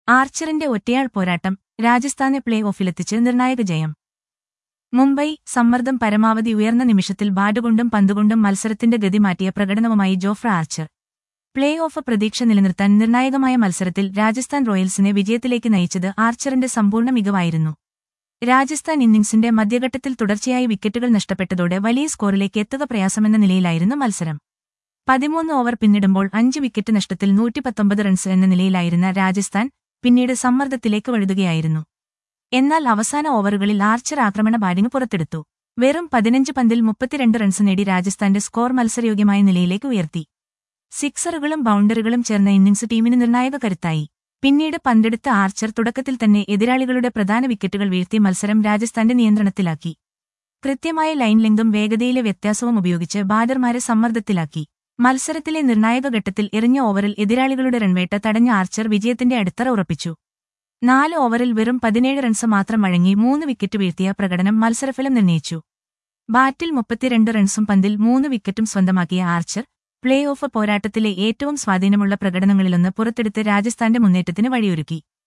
ആർച്ചറിന്റെ ഒറ്റയാൾ പോരാട്ടം രാജസ്ഥാനെ പ്ലേ ഓഫിലെത്തിച്ച് നിർണായക ജയം മുംബൈ സമ്മർദ്ദം പരമാവധി ഉയർന്ന നിമിഷത്തിൽ ബാറ്റുകൊണ്ടും പന്തുകൊണ്ടും മത്സരത്തിന്റെ ഗതി മാറ്റിയ പ്രകടനവുമായി ജോഫ്ര ആർച്ചർ പ്ലേ ഓഫ് പ്രതീക്ഷ നിലനിർത്താൻ നിർണായകമായ മത്സരത്തിൽ രാജസ്ഥാൻ റോയൽസിനെ വിജയത്തിലേക്ക് നയിച്ചത് ആർച്ചറിന്റെ സമ്പൂർണ്ണ മികവായിരുന്നു രാജസ്ഥാൻ ഇന്നിംഗ്സിന്റെ മധ്യഘട്ടത്തിൽ തുടർച്ചയായി വിക്കറ്റുകൾ നഷ്ടപ്പെട്ടതോടെ വലിയ സ്കോറിലേക്ക് എത്തുക പ്രയാസമെന്ന നിലയിലായിരുന്നു മത്സരം പതിമൂന്ന് ഓവർ പിന്നിടുമ്പോൾ അഞ്ച് വിക്കറ്റ് നഷ്ടത്തിൽ നൂറ്റിപ്പത്തൊമ്പത് റൺസ് എന്ന നിലയിലായിരുന്ന രാജസ്ഥാൻ പിന്നീട് സമ്മർദ്ദത്തിലേക്ക് വഴുതുകയായിരുന്നു എന്നാൽ അവസാന ഓവറുകളിൽ ആർച്ചർ ആക്രമണ ബാറ്റിംഗ് പുറത്തെടുത്തു വെറും പതിനഞ്ച് പന്തിൽ മുപ്പത്തിരണ്ട് റൺസ് നേടി രാജസ്ഥാന്റെ സ്കോർ മത്സരയോഗ്യമായ നിലയിലേക്ക് ഉയർത്തി സിക്സറുകളും ബൗണ്ടറികളും ചേർന്ന ഇന്നിംഗ്സ് ടീമിന് നിർണായക കരുത്തായി പിന്നീട് പന്തെടുത്ത ആർച്ചർ തുടക്കത്തിൽ തന്നെ എതിരാളികളുടെ പ്രധാന വിക്കറ്റുകൾ വീഴ്ത്തി മത്സരം രാജസ്ഥാന്റെ നിയന്ത്രണത്തിലാക്കി കൃത്യമായ ലൈൻ ലെങ്തും വേഗതയിലെ വ്യത്യാസവും ഉപയോഗിച്ച് ബാറ്റർമാരെ സമ്മർദ്ദത്തിലാക്കി മത്സരത്തിലെ നിർണായക ഘട്ടത്തിൽ എറിഞ്ഞ ഓവറിൽ എതിരാളികളുടെ റൺവേട്ട തടഞ്ഞ ആർച്ചർ വിജയത്തിന്റെ അടിത്തറ ഉറപ്പിച്ചു നാല് ഓവറിൽ വെറും പതിനേഴ് റൺസ് മാത്രം വഴങ്ങി മൂന്ന് വിക്കറ്റ് വീഴ്ത്തിയ പ്രകടനം മത്സരഫലം നിർണയിച്ചു ബാറ്റിൽ മുപ്പത്തിരണ്ട് റൺസും പന്തിൽ മൂന്ന് വിക്കറ്റും സ്വന്തമാക്കിയ ആർച്ചർ പ്ലേ ഓഫ് പോരാട്ടത്തിലെ ഏറ്റവും സ്വാധീനമുള്ള പ്രകടനങ്ങളിലൊന്ന് പുറത്തെടുത്ത് രാജസ്ഥാന്റെ മുന്നേറ്റത്തിന് വഴിയൊരുക്കി